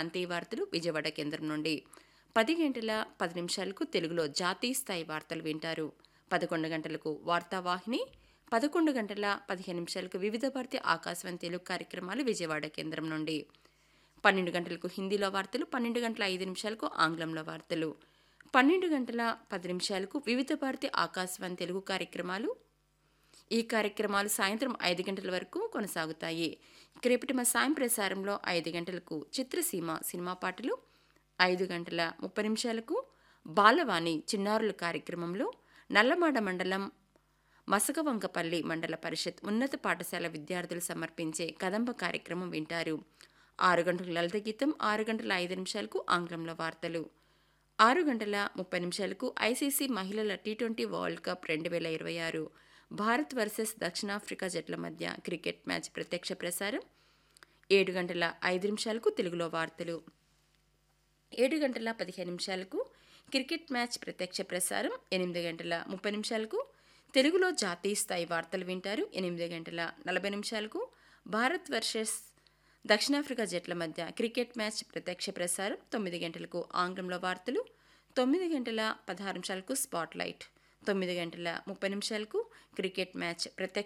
ప్రాంతీయ వార్తలు విజయవాడ కేంద్రం నుండి పది గంటల పది నిమిషాలకు తెలుగులో జాతీయ స్థాయి వార్తలు వింటారు పదకొండు గంటలకు వార్తావాహిని పదకొండు గంటల పదిహేను నిమిషాలకు వివిధ భారతి ఆకాశవాణి తెలుగు కార్యక్రమాలు విజయవాడ కేంద్రం నుండి పన్నెండు గంటలకు హిందీలో వార్తలు పన్నెండు గంటల ఐదు నిమిషాలకు ఆంగ్లంలో వార్తలు పన్నెండు గంటల పది నిమిషాలకు వివిధ భారతి ఆకాశవాణి తెలుగు కార్యక్రమాలు ఈ కార్యక్రమాలు సాయంత్రం ఐదు గంటల వరకు కొనసాగుతాయి ఇక రేపటి మా సాయం ప్రసారంలో ఐదు గంటలకు చిత్రసీమ సినిమా పాటలు ఐదు గంటల ముప్పై నిమిషాలకు బాలవాణి చిన్నారుల కార్యక్రమంలో నల్లమాడ మండలం మసకవంకపల్లి మండల పరిషత్ ఉన్నత పాఠశాల విద్యార్థులు సమర్పించే కదంబ కార్యక్రమం వింటారు ఆరు గంటల లలిత గీతం ఆరు గంటల ఐదు నిమిషాలకు ఆంగ్లంలో వార్తలు ఆరు గంటల ముప్పై నిమిషాలకు ఐసీసీ మహిళల టీ ట్వంటీ వరల్డ్ కప్ రెండు వేల ఇరవై ఆరు భారత్ వర్సెస్ దక్షిణాఫ్రికా జట్ల మధ్య క్రికెట్ మ్యాచ్ ప్రత్యక్ష ప్రసారం ఏడు గంటల ఐదు నిమిషాలకు తెలుగులో వార్తలు ఏడు గంటల పదిహేను నిమిషాలకు క్రికెట్ మ్యాచ్ ప్రత్యక్ష ప్రసారం ఎనిమిది గంటల ముప్పై నిమిషాలకు తెలుగులో జాతీయ స్థాయి వార్తలు వింటారు ఎనిమిది గంటల నలభై నిమిషాలకు భారత్ వర్సెస్ దక్షిణాఫ్రికా జట్ల మధ్య క్రికెట్ మ్యాచ్ ప్రత్యక్ష ప్రసారం తొమ్మిది గంటలకు ఆంగ్లంలో వార్తలు తొమ్మిది గంటల పదహారు నిమిషాలకు స్పాట్ లైట్ తొమ్మిది గంటల ముప్పై నిమిషాలకు క్రికెట్ మ్యాచ్ ప్రత్యక్ష